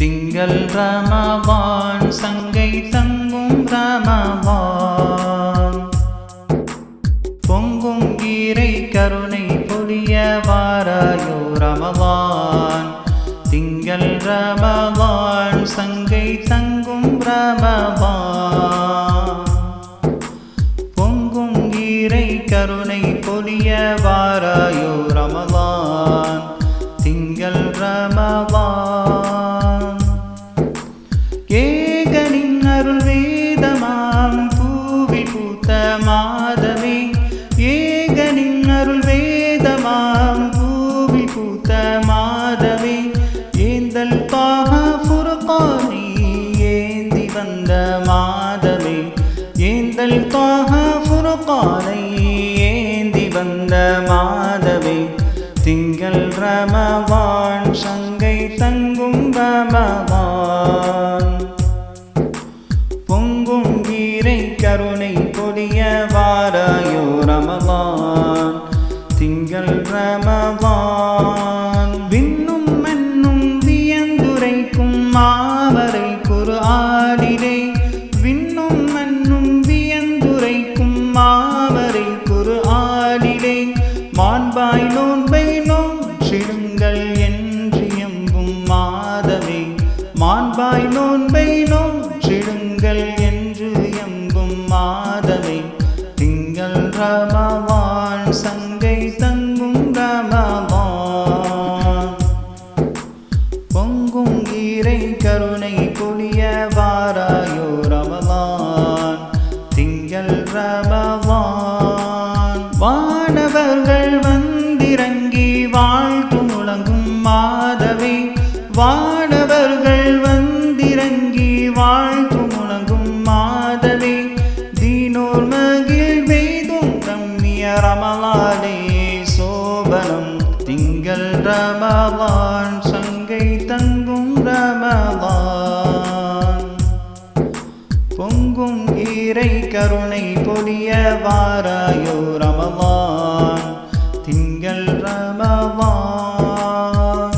திங்கள் ரமவான் சங்கை தங்கும் ரமவான் பொங்கும் ஈரை கருணை பொழிய வாராயோ ரமவான் திங்கள் ரமவான் சங்கை தங்கும் ரமவான் பொங்கும் ஈரை கருணை பொழிய வாராயோ ரமவான் திங்கள் ரமவான் ஏகனின் அருள் வேதமாம் பூவில் பூத்த மாதமே ஏகனின் அருள் வேதமாம் பூவில் பூத்த மாதமே ஏந்தல் பாக புறப்பானை ஏந்தி வந்த மாதமே ஏந்தல் பாக புறப்பானை ஏந்தி வந்த மாதமே திங்கள் ரமவான் சங்கை தங்கும் ரமவான் பொங்கும் வீரை கருணை பொழிய வாராயோ ரமவான் திங்கள் ரமவான் விண்ணும் மண்ணும் வியந்துரைக்கும் மாவரை குரு ஆடிலே விண்ணும் மண்ணும் வியந்துரைக்கும் மாவரை குரு ஆடிலே மாண்பாய் நோன்பை நோற்றிடுங்கள் என்று எம்பும் மாதமே மாண்பாய் நோன்பை நோற்றிடுங்கள் என்று எம்பும் மாதமே திங்கள் ரமவான் சங்கை தங்கும் ரமவான் பொங்கும் ஈரை கருணை பொழிய வாராயோ ரமலான் திங்கள் ரமலான் வானவர்கள் வந்திறங்கி வாழ்த்து முழங்கும் மாதவே வானவர்கள் வந்திறங்கி வாழ்த்து முழங்கும் மாதவே தீனோர் மகிழ் வெய்தும் ரம்மிய ரமலானே சோபனம் திங்கள் ரமலான் சங்கை தங்கும் ரமலான் பொங்கும் ஈரை கருணை பொழிய வாராயோ ரமலான் திங்கள் ரமலான்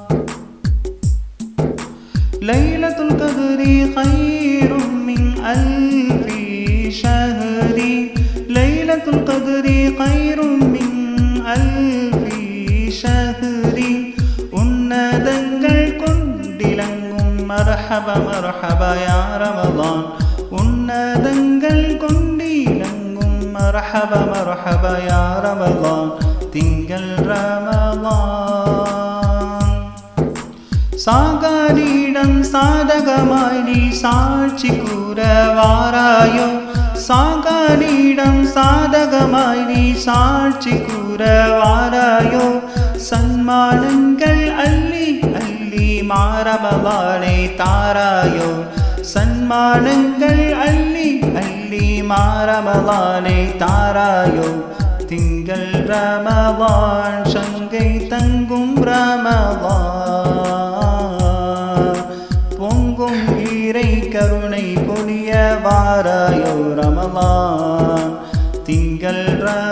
லைலத்துல் கதுரி خيرٌ من ألف شهر ليلة القدر خير من ألف شهر உன்னதங்கள் கொண்டிலங்கும் மரஹப மரஹப யா ரமலான் உன்னதங்கள் கொண்டிலங்கும் மரஹப மரஹப யா ரமலான் திங்கள் ரமலான் சாகாரிடம் சாதகமாய் நீ சாட்சி கூற வாராயோ சாகாரிடம் சாதகமாய் நீ சாட்சி கூற வாராயோ சன்மானங்கள் அள்ளி அள்ளி மாறமவாளை தாராயோ சன்மானங்கள் அள்ளி அள்ளி மாறமவாளை தாராயோ திங்கள் ரமவான் சங்கை தங்கும் ரமவான் பொங்கும் ஈரை கருணை பொழிய வாராயோ ரமலான் திங்கள்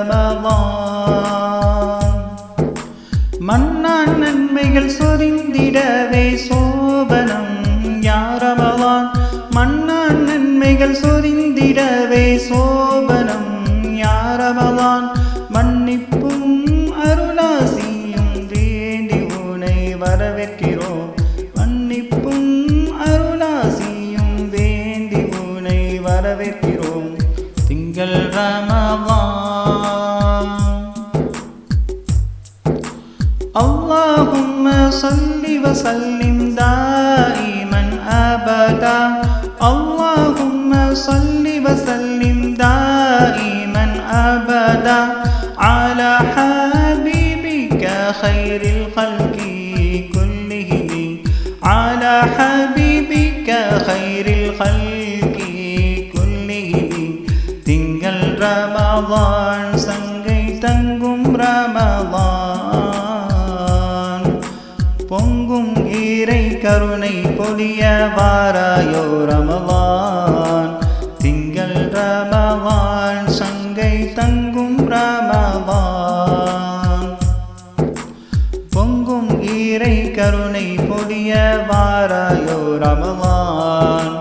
ரமலான் மன்னான் நன்மைகள் சொரிந்திடவே சோபனம் யாரமலான் மன்னான் நன்மைகள் சொரிந்திடவே சோபனம் யாரமலான் மன்னிப்பும் அருளாசியும் வேண்டி உனை வரவேற்கிறோம் மன்னிப்பும் அருளாசியும் வேண்டி உனை வரவேற்கிறோம் திங்கள் ரமலான் اللهم صل وسلم دائما ابدا اللهم صل وسلم دائما ابدا على حبيبك خير الخلق كلهم على حبيبك خير الخلق كلهم திங்கள் ரமலான் சங்கை தங்கும் ரமலான் பொங்கும் ஈரை கருணை பொழிய வாராயோ ரமலான் திங்கள் ரமலான் சங்கை தங்கும் ரமலான் பொங்கும் ஈரை கருணை பொழிய வாராயோ ரமலான்